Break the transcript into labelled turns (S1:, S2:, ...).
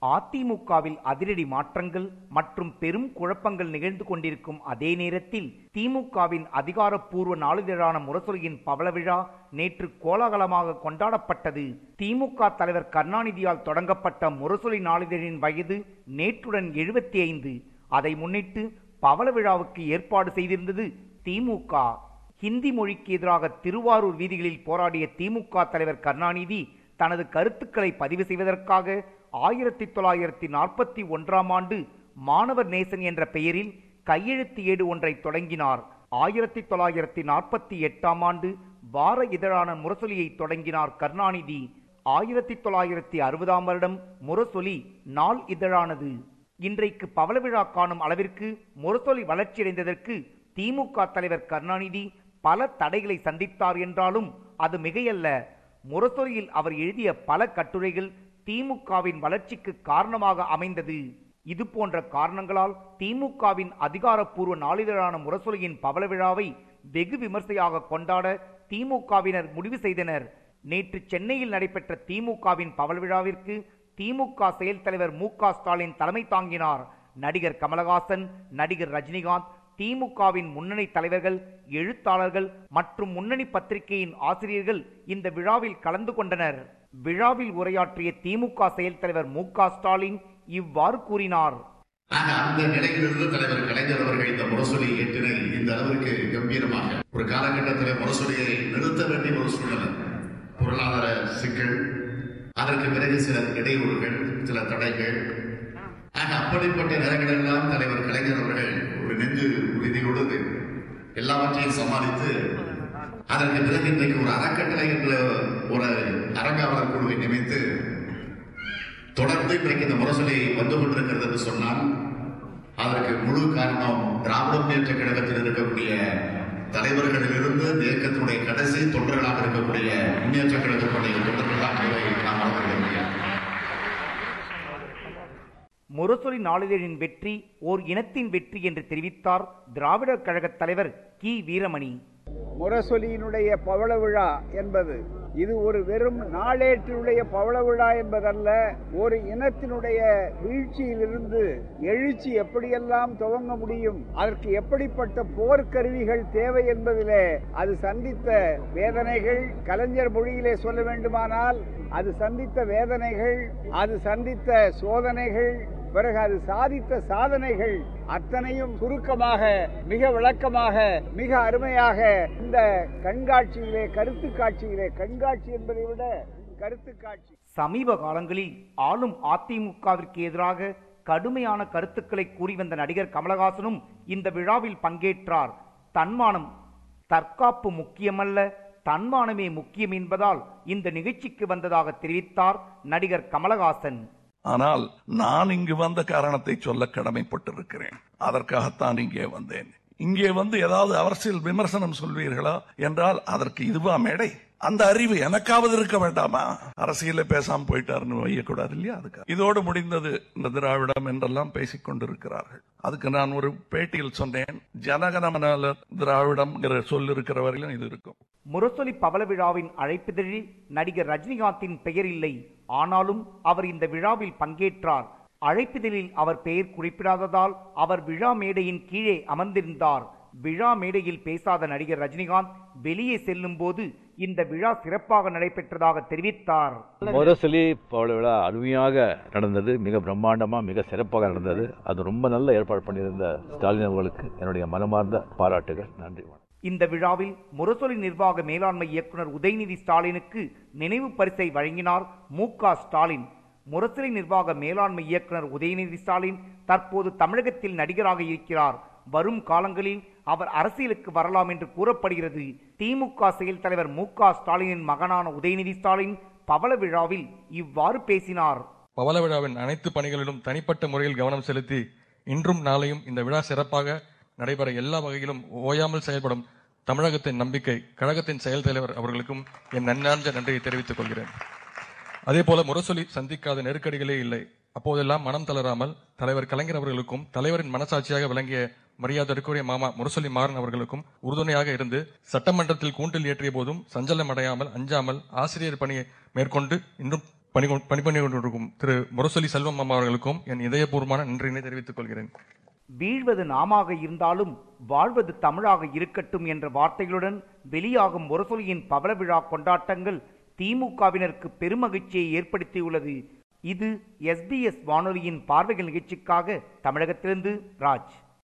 S1: அதிமுகவில் அதிரடி மாற்றங்கள் மற்றும் பெரும் குழப்பங்கள் நிகழ்ந்து கொண்டிருக்கும் அதே நேரத்தில் திமுகவின் அதிகாரப்பூர்வ நாளிதழான முரசொலியின் பவள விழா நேற்று கோலாகலமாக கொண்டாடப்பட்டது திமுக தலைவர் கருணாநிதியால் தொடங்கப்பட்ட முரசொலி நாளிதழின் வயது நேற்றுடன் எழுபத்தி ஐந்து அதை முன்னிட்டு பவள விழாவுக்கு ஏற்பாடு செய்திருந்தது திமுக ஹிந்தி மொழிக்கு எதிராக திருவாரூர் வீதிகளில் போராடிய திமுக தலைவர் கருணாநிதி தனது கருத்துக்களை பதிவு செய்வதற்காக ஆயிரத்தி தொள்ளாயிரத்தி நாற்பத்தி ஒன்றாம் ஆண்டு மாணவர் நேசன் என்ற பெயரில் கையெழுத்து ஏடு ஒன்றை தொடங்கினார் ஆயிரத்தி தொள்ளாயிரத்தி நாற்பத்தி எட்டாம் ஆண்டு வார இதழான முரசொலியை தொடங்கினார் கருணாநிதி ஆயிரத்தி தொள்ளாயிரத்தி அறுபதாம் வருடம் முரசொலி நாள் இதழானது இன்றைக்கு பவள விழா காணும் அளவிற்கு முரசொலி வளர்ச்சியடைந்ததற்கு திமுக தலைவர் கருணாநிதி பல தடைகளை சந்தித்தார் என்றாலும் அது மிகையல்ல முரசொலியில் அவர் எழுதிய பல கட்டுரைகள் திமுகவின் வளர்ச்சிக்கு காரணமாக அமைந்தது இது போன்ற காரணங்களால் திமுகவின் அதிகாரப்பூர்வ நாளிதழான முரசொலியின் பவள விழாவை வெகு விமர்சையாக கொண்டாட திமுகவினர் முடிவு செய்தனர் நேற்று சென்னையில் நடைபெற்ற திமுகவின் பவள விழாவிற்கு திமுக செயல் தலைவர் மு க ஸ்டாலின் தலைமை தாங்கினார் நடிகர் கமலஹாசன் நடிகர் ரஜினிகாந்த் திமுகவின் முன்னணி தலைவர்கள் எழுத்தாளர்கள் மற்றும் முன்னணி பத்திரிகையின் ஆசிரியர்கள் இந்த விழாவில் கலந்து கொண்டனர் விழாவில் உரையாற்றிய திமுக செயல் தலைவர் மு க ஸ்டாலின் இவ்வாறு கூறினார்
S2: ஆக அந்த நிலையிலிருந்து தலைவர் கலைஞர் அவர்கள் இந்த முரசொலி ஏற்றினை இந்த அளவிற்கு கம்பீரமாக ஒரு காலகட்டத்தில் முரசொலியை நிறுத்த வேண்டிய ஒரு சூழ்நிலை பொருளாதார சிக்கல் அதற்கு பிறகு சில இடையூறுகள் சில தடைகள் ஆக அப்படிப்பட்ட நேரங்களெல்லாம் தலைவர் கலைஞர் அவர்கள் ஒரு நெஞ்சு உறுதியோடு எல்லாவற்றையும் சமாளித்து அதற்கு பிறகு இன்றைக்கு ஒரு அறக்கட்டளை என்ற ஒரு அறங்காவலர் குழுவை நியமித்து தொடர்ந்து இன்றைக்கு இந்த முரசொலி வந்து கொண்டிருக்கிறது என்று சொன்னால் அதற்கு முழு காரணம் திராவிட முன்னேற்ற கழகத்தில் இருக்கக்கூடிய தலைவர்களிலிருந்து இந்த இயக்கத்தினுடைய கடைசி தொண்டர்களாக இருக்கக்கூடிய முன்னேற்ற கழகத்தினுடைய தொண்டர்கள் தான் என்பதை நாம் மறந்துவிட முடியாது
S1: முரசொலி நாளிதழின் வெற்றி ஓர் இனத்தின் வெற்றி என்று தெரிவித்தார் திராவிடர் கழகத் தலைவர் கி வீரமணி
S3: முரசொலியினுடைய பவள விழா என்பது இது ஒரு வெறும் நாளேற்றினுடைய பவள விழா என்பதல்ல ஒரு இனத்தினுடைய வீழ்ச்சியிலிருந்து எழுச்சி எப்படியெல்லாம் துவங்க முடியும் அதற்கு எப்படிப்பட்ட போர்க்கருவிகள் தேவை என்பதிலே அது சந்தித்த வேதனைகள் கலைஞர் மொழியிலே சொல்ல வேண்டுமானால் அது சந்தித்த வேதனைகள் அது சந்தித்த சோதனைகள் பிறகு அது சாதித்த சாதனைகள் அத்தனையும் சுருக்கமாக மிக விளக்கமாக மிக அருமையாக இந்த கண்காட்சியிலே கருத்து காட்சியிலே கண்காட்சி என்பதை விட கருத்து காட்சி
S1: சமீப காலங்களில் ஆளும் அதிமுகவிற்கு எதிராக கடுமையான கருத்துக்களை கூறி வந்த நடிகர் கமலஹாசனும் இந்த விழாவில் பங்கேற்றார் தன்மானம் தற்காப்பு முக்கியமல்ல தன்மானமே முக்கியம் என்பதால் இந்த நிகழ்ச்சிக்கு வந்ததாக தெரிவித்தார் நடிகர் கமலஹாசன்
S4: ஆனால் நான் இங்கு வந்த காரணத்தை சொல்ல கடமைப்பட்டிருக்கிறேன் அதற்காகத்தான் இங்கே வந்தேன் இங்கே வந்து ஏதாவது அரசியல் விமர்சனம் சொல்வீர்களா என்றால் அதற்கு இதுவா மேடை அந்த அறிவு எனக்காவது இருக்க வேண்டாமா அரசியல பேசாம போயிட்டாருன்னு வையக்கூடாது இல்லையா அதுக்கு இதோடு முடிந்தது இந்த திராவிடம் என்றெல்லாம் பேசிக் கொண்டிருக்கிறார்கள் அதுக்கு நான் ஒரு பேட்டியில் சொன்னேன் ஜனகணமனால திராவிடம் சொல் இருக்கிற வரையிலும் இது இருக்கும்
S1: முரசொலி பவள விழாவின் அழைப்பிதழில் நடிகர் ரஜினிகாந்தின் பெயர் இல்லை ஆனாலும் அவர் இந்த விழாவில் பங்கேற்றார் அழைப்பிதழில் அவர் பெயர் குறிப்பிடாததால் அவர் விழா மேடையின் கீழே அமர்ந்திருந்தார் விழா மேடையில் பேசாத நடிகர் ரஜினிகாந்த் வெளியே செல்லும் போது இந்த விழா சிறப்பாக நடைபெற்றதாக தெரிவித்தார்
S5: முரசொலி பவள விழா அருமையாக நடந்தது மிக பிரம்மாண்டமா மிக சிறப்பாக நடந்தது அது ரொம்ப நல்ல ஏற்பாடு பண்ணியிருந்த ஸ்டாலின் அவர்களுக்கு என்னுடைய மனமார்ந்த பாராட்டுகள் நன்றி வணக்கம்.
S1: இந்த விழாவில் முரசொலி நிர்வாக மேலாண்மை இயக்குனர் உதயநிதி ஸ்டாலினுக்கு நினைவு பரிசை வழங்கினார் மு க ஸ்டாலின் முரசொலி நிர்வாக மேலாண்மை இயக்குனர் உதயநிதி ஸ்டாலின் தற்போது தமிழகத்தில் நடிகராக இருக்கிறார் வரும் காலங்களில் அவர் அரசியலுக்கு வரலாம் என்று கூறப்படுகிறது திமுக செயல் தலைவர் மு க ஸ்டாலினின் மகனான உதயநிதி ஸ்டாலின் பவள விழாவில் இவ்வாறு பேசினார்
S6: பவள விழாவின் அனைத்து பணிகளிலும் தனிப்பட்ட முறையில் கவனம் செலுத்தி இன்றும் நாளையும் இந்த விழா சிறப்பாக நடைபெற எல்லா வகையிலும் ஓயாமல் செயல்படும் தமிழகத்தின் நம்பிக்கை கழகத்தின் செயல் தலைவர் அவர்களுக்கும் என் நன்னார்ந்த நன்றியை தெரிவித்துக் கொள்கிறேன் அதே போல முரசொலி சந்திக்காத நெருக்கடிகளே இல்லை அப்போதெல்லாம் மனம் தளராமல் தலைவர் கலைஞர் அவர்களுக்கும் தலைவரின் மனசாட்சியாக விளங்கிய மரியாதைக்குரிய மாமா முரசொலி மாறன் அவர்களுக்கும் உறுதுணையாக இருந்து சட்டமன்றத்தில் கூண்டில் ஏற்றிய போதும் சஞ்சலம் அடையாமல் அஞ்சாமல் ஆசிரியர் பணியை மேற்கொண்டு இன்றும் பணி பணிபணி கொண்டிருக்கும் திரு முரசொலி செல்வம் அம்மா அவர்களுக்கும் என் இதயபூர்வமான நன்றியினை தெரிவித்துக் கொள்கிறேன்
S1: வீழ்வது நாமாக இருந்தாலும் வாழ்வது தமிழாக இருக்கட்டும் என்ற வார்த்தைகளுடன் வெளியாகும் முரசொலியின் பவள விழா கொண்டாட்டங்கள் திமுகவினருக்கு பெருமகிழ்ச்சியை ஏற்படுத்தியுள்ளது இது எஸ்பிஎஸ் வானொலியின் பார்வைகள் நிகழ்ச்சிக்காக தமிழகத்திலிருந்து ராஜ்